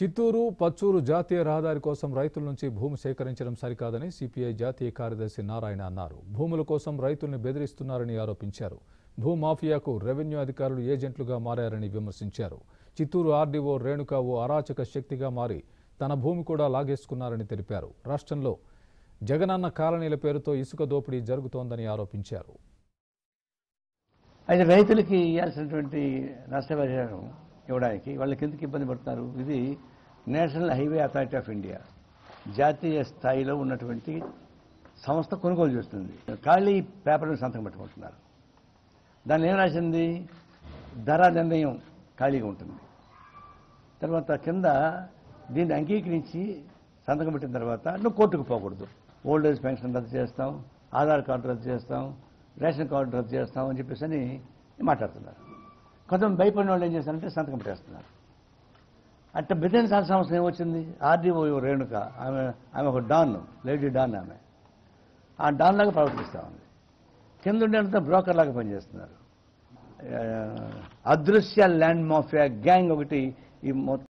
చిత్తూరు పచ్చూరు జాతీయ రహదారి కోసం రైతుల నుంచి భూమి సేకరించడం సరికాదని సిపిఐ జాతీయ కార్యదర్శి నారాయణ అన్నారు భూముల కోసం రైతుల్ని బెదిరిస్తున్నారని ఆరోపించారు భూమాఫియాకు రెవెన్యూ అధికారులు ఏజెంట్లుగా మారారని విమర్శించారు చిత్తూరు ఆర్డీఓ రేణుక ఓ అరాచక శక్తిగా మారి తన భూమి కూడా లాగేసుకున్నారని తెలిపారు రాష్ట్రంలో జగనన్న కాలనీల పేరుతో ఇసుక దోపిడీ జరుగుతోందని ఆరోపించారు అయితే రైతులకి ఇవ్వాల్సినటువంటి నష్టపరిహారం ఇవ్వడానికి వాళ్ళకి ఎందుకు ఇబ్బంది పడుతున్నారు ఇది national highway authority of India జాతీయ స్థాయిలో ఉన్నటువంటి సంస్థ కొనుగోలు చేస్తుంది ఖాళీ పేపర్ని సంతకం పెట్టుకుంటున్నారు దాన్ని ఏం రాసింది ధర నిర్ణయం ఖాళీగా ఉంటుంది తర్వాత కింద దీన్ని అంగీకరించి సంతకం పెట్టిన తర్వాత నువ్వు కోర్టుకు పోకూడదు ఓల్డ్ ఏజ్ పెన్షన్ రద్దు చేస్తాం ఆధార్ కార్డు రద్దు చేస్తాం రేషన్ కార్డు రద్దు చేస్తాం అని చెప్పేసి అని మాట్లాడుతున్నారు కొంతమంది భయపడిన వాళ్ళు ఏం చేస్తారంటే సంతకం పెట్టేస్తున్నారు అట్ట బెదిరించాల్సిన అవసరం ఏమొచ్చింది ఆర్డీఓ రేణుక ఆమె ఆమె ఒక డాన్ లేడీ డాన్ ఆమె ఆ డాన్ లాగా ప్రవర్తిస్తూ ఉంది కింద ఉండేంత బ్రోకర్ లాగా పనిచేస్తున్నారు ఆ, అదృశ్య ల్యాండ్ మాఫియా గ్యాంగ్ ఒకటి ఈ మొత్తం